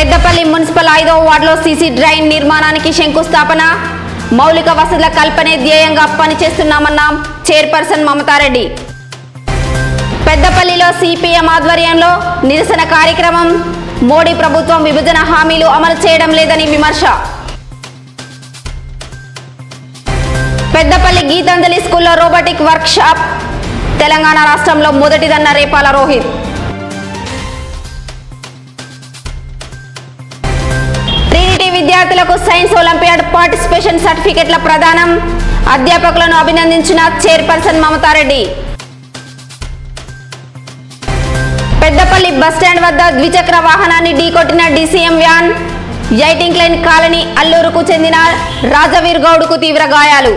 Peddapalli municipal ఐదో వార్డులో CC drain నిర్మాణానికి శంకుస్థాపన మౌలిక వసతుల కల్పనే ధ్యేయంగా పనిచేస్తున్నామన్న చైర్పర్సన్ మమతారెడ్డి పెద్దపల్లిలో సిపిఎం ఆధ్వర్యంలో నిరసన కార్యక్రమం మోడీ ప్రభుత్వం విభజన హామీలు అమలు చేయడం లేదని విమర్శ పెద్దపల్లి గీతాంజలి స్కూల్లో రోబోటిక్ వర్క్ షాప్ తెలంగాణ రాష్ట్రంలో మొదటిదన్న రేపాల రోహిత్ ట్రినిటీ విద్యార్థులకు సైన్స్ ఒలింపియాడ్ పార్టిసిపేషన్ సర్టిఫికెట్ల ప్రదానం అధ్యాపకులను అభినందించిన చైర్పర్సన్ మమతారెడ్డి పెద్దపల్లి బస్టాండ్ వద్ద ద్విచక్ర వాహనాన్ని ఢీకొట్టిన డీసీఎం వ్యాన్ యైటింగ్ లైన్ కాలనీ అల్లూరుకు చెందిన రాజవీర్ గౌడ్కు తీవ్ర గాయాలు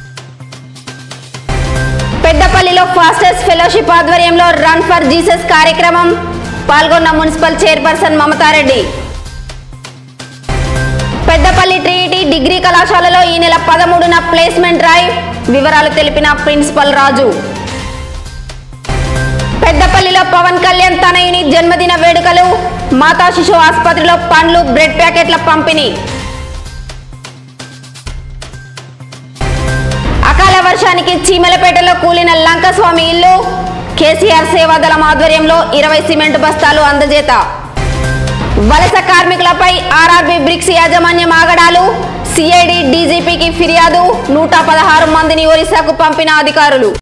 పెద్దపల్లిలో ఫాస్టెస్ట్ ఫెలోషిప్ ఆధ్వర్యంలో రన్ ఫర్ జీసస్ కార్యక్రమం పాల్గొన్న municipal chairperson Mamata Reddy Peddapalli Trinity degree కళాశాలలో ఈ నెల పదమూడున ప్లేస్మెంట్ డ్రైవ్ వివరాలు తెలిపిన ప్రిన్సిపల్ రాజు పెద్దపల్లిలో పవన్ కళ్యాణ్ తనయుని జన్మదిన వేడుకలు మాతా శిశు ఆసుపత్రిలో పండ్లు బ్రెడ్ ప్యాకెట్ల పంపిణీ అకాల వర్షానికి చీమలపేటలో కూలిన లంకస్వామి ఇల్లు కేసీఆర్ సేవాదళం ఆధ్వర్యంలో ఇరవై సిమెంట్ బస్తాలు అందజేత వలస కార్మికులపై ఆర్ఆర్బి బ్రిక్స్ యాజమాన్యం ఆగడాలు సిఐడి డీజీపీకి ఫిర్యాదు నూట పదహారు మందిని ఒరిస్సాకు పంపిన అధికారులు